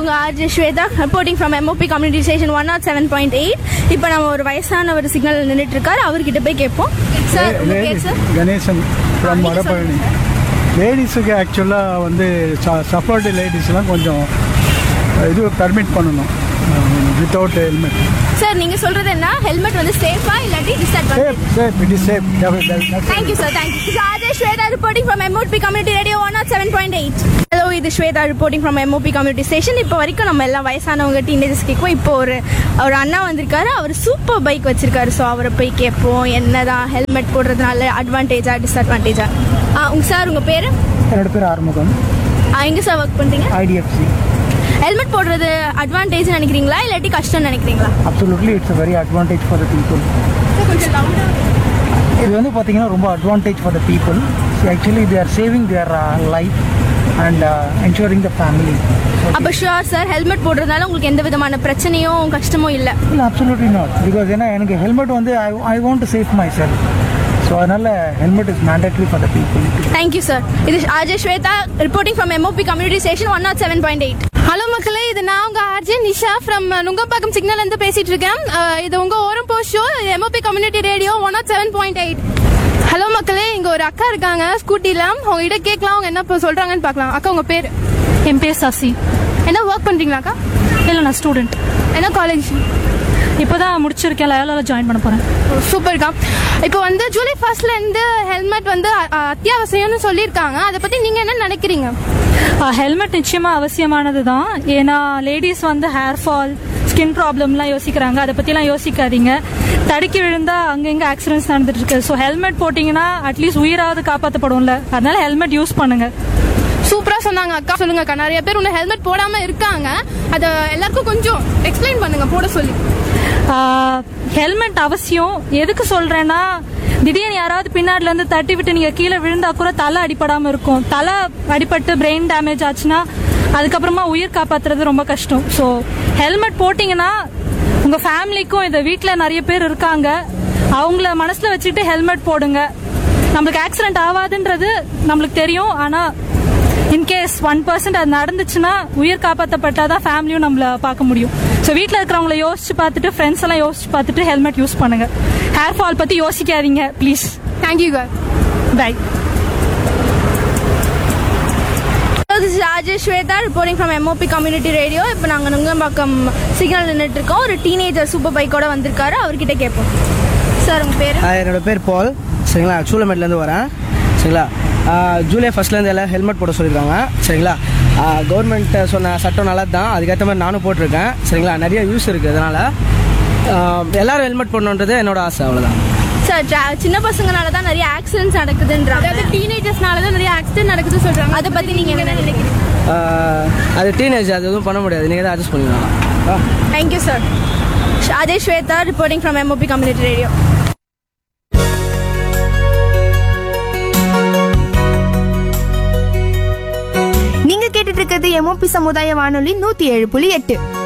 உங்க RJ Shweta reporting from MOP community station one nought seven point eight இப்போ நம்ம ஒரு வயசான ஒரு சிக்னல் நின்றுட்டு இருக்காரு அவர்கிட்ட போய் கேட்போம் சார் உங்க பேர் சார் கணேசன் ஃப்ரம் நீங்க வடபழனி லேடிஸுக்கு ஆக்சுவலாக வந்து சப்போர்ட் லேடிஸ்லாம் கொஞ்சம் இது பர்மிட் பண்ணணும் வித்தவுட் ஹெல்மெட் சார் நீங்க சொல்றது என்ன ஹெல்மெட் வந்து சேஃபா இல்லாட்டி disadvantage safe safe it is safe thank you sir thank you RJ Shweta reporting from MOP community radio one nought seven point eight hello இது Shweta reporting from MOP community station இப்போ வரைக்கும் நம்ம எல்லாம் வயசானவங்க டீனேஜர்ஸ் கேட்போம் இப்போ ஒரு ஒரு அண்ணா வந்திருக்காரு அவர் சூப்பர் பைக் வச்சிருக்காரு ஸோ அவரை போய் கேட்போம் என்னதான் ஹெல்மெட் போடுறதுனால அட்வான்டேஜா டிஸ்அட்வான்டேஜா உங்க சார் உங்க பேர் என்னோட பேர் ஆறுமுகம் எங்க சார் ஒர்க் பண்றீங்க ஐடிஎஃப்சி ஹெல்மெட் போடுறது அட்வான்டேஜ் நினைக்கிறீங்களா இல்லாட்டி கஷ்டம் நினைக்கிறீங்களா absolutely it's very advantage for the people கொஞ்சம் லவுடா இது வந்து பார்த்தீங்கன்னா ரொம்ப advantage for the people actually they are saving their life and ensuring the family அப்போ ஷுவர் சார் ஹெல்மெட் போடுறதுனால உங்களுக்கு எந்த விதமான பிரச்சனையும் கஷ்டமும் இல்லை இல்லை அப்சல்யூட்லி நாட் பிகாஸ் ஏன்னா எனக்கு ஹெல்மெட் வந்து I I want to safe myself so அதனால் helmet is mandatory for the people thank you sir இது RJ Shweta reporting from MOP community station one nought seven point eight hello மக்களே இது நான் உங்க RJ Nisha from Nungambakkam signal இருந்து பேசிட்டு இருக்கேன் அஹ், இது உங்க ஓரம் post show MOP community radio one nought seven point eight hello மக்களே இங்க ஒரு அக்கா இருக்காங்க ஸ்கூட்டில அவங்க கிட்ட கேட்கலாம் அவங்க என்ன இப்ப சொல்றாங்கன்னு பார்க்கலாம் அக்கா உங்க பேர் என் பேர் சசி என்ன ஒர்க் பண்றீங்களா அக்கா இல்லை நான் ஸ்டூடெண்ட் என்ன காலேஜ் இப்போ தான் முடிச்சிருக்கேன் லயோலாவில் ஜாயின் பண்ண போகிறேன் சூப்பர்க்கா இப்போ வந்து ஜூலை ஃபர்ஸ்ட்ல இருந்து ஹெல்மெட் வந்து அ- அ- அத்தியாவசியம்னு சொல்லியிருக்காங்க அதை பத்தி நீங்க என்ன நினைக்கிறீங்க ஹெல்மெட் நிச்சயமாக அவசியமானது தான் ஏன்னா லேடிஸ் வந்து ஹேர் ஃபால் ஸ்கின் ப்ராப்ளம்லாம் யோசிக்கிறாங்க அதை பற்றிலாம் யோசிக்காதீங்க தடுக்கி விழுந்தா அங்கங்கே ஆக்சிடென்ட்ஸ் நடந்துட்டு இருக்கு ஸோ ஹெல்மெட் போட்டிங்கன்னா அட்லீஸ்ட் உயிராவது காப்பாற்றப்படும்ல அதனால ஹெல்மெட் யூஸ் பண்ணுங்க சூப்பரா சொன்னாங்க அக்கா சொல்லுங்க அக்கா நிறைய பேர் இன்னும் ஹெல்மெட் போடாம இருக்காங்க அதை எல்லாருக்கும் கொஞ்சம் எக்ஸ்பிளைன் பண்ணுங்க போட சொல்லி ஹெல்மெட் அவசியம் எதுக்கு சொல்றேன்னா திடீர்னு யாராவது பின்னாடில இருந்து தட்டி விட்டு நீங்க கீழே விழுந்தா கூட தலை அடிபடாம இருக்கும் தலை அடிபட்டு பிரெயின் டேமேஜ் ஆச்சுன்னா அதுக்கப்புறமா உயிர் காப்பாத்துறது ரொம்ப கஷ்டம் ஸோ ஹெல்மெட் போட்டிங்கன்னா உங்க ஃபேமிலிக்கும் இந்த வீட்டில் நிறைய பேர் இருக்காங்க அவங்கள மனசுல வச்சுக்கிட்டு ஹெல்மெட் போடுங்க நம்மளுக்கு ஆக்சிடென்ட் ஆகாதுன்றது நம்மளுக்கு தெரியும் ஆனா இன்கேஸ் ஒன் பர்சன்ட் அது நடந்துச்சுன்னா உயிர் காப்பாற்றப்பட்டாதான் ஃபேமிலியும் நம்மள பார்க்க முடியும் ஸோ வீட்டில் இருக்கிறவங்கள யோசிச்சு பார்த்துட்டு ஃப்ரெண்ட்ஸ் எல்லாம் யோசிச்சு பார்த்துட்டு ஹெல்மெட் யூஸ் பண்ணுங்க ஹேர் ஃபால் பற்றி யோசிக்காதீங்க ப்ளீஸ் தேங்க்யூ கார் bye This is Ajay Shweta reporting from MOP Community Radio. இப்போ நாங்கள் நுங்கம்பாக்கம் சிக்னல் நின்றுட்டு இருக்கோம் ஒரு டீனேஜர் சூப்பர் பைக்கோட வந்திருக்காரு அவர்கிட்ட கேட்போம் சார் உங்க பேர் ஆ, என்னோட பேர் பால் சரிங்களா சூளமேட்லேருந்து வரேன் சரிங்களா ஆ, ஜூலை ஃபர்ஸ்ட்லேருந்து எல்லாம் ஹெல்மெட் போட சொல்லியிருக்காங்க சரிங்களா கவர்மெண்ட் சொன்ன சட்டம் நல்லது தான் அதுக்கேற்ற மாதிரி நானும் போட்டிருக்கேன் சரிங்களா நிறைய யூஸ் இருக்குது அதனால் எல்லாரும் ஹெல்மெட் போடணுன்றது என்னோட ஆசை அவ்வளோதான் சார் tra- சின்ன பசங்கனால தான் நிறைய ஆக்சிடென்ட்ஸ் நடக்குதுன்றாங்க அதாவது டீனேஜர்ஸ்னால தான் நிறைய ஆக்சிடென்ட் நடக்குது சொல்றாங்க அதை பத்தி நீங்க என்ன நினைக்கிறீங்க ஆ, அது டீனேஜ் அது எதுவும் பண்ண முடியாது நீங்கள் தான் அட்ஜஸ்ட் பண்ணிக்கலாம் thank you sir Ajay Shweta reporting from MOP community radio நீங்க கேட்டுட்டு இருக்கிறது எம்ஓபி சமுதாய வானொலி நூத்தி ஏழு புள்ளி எட்டு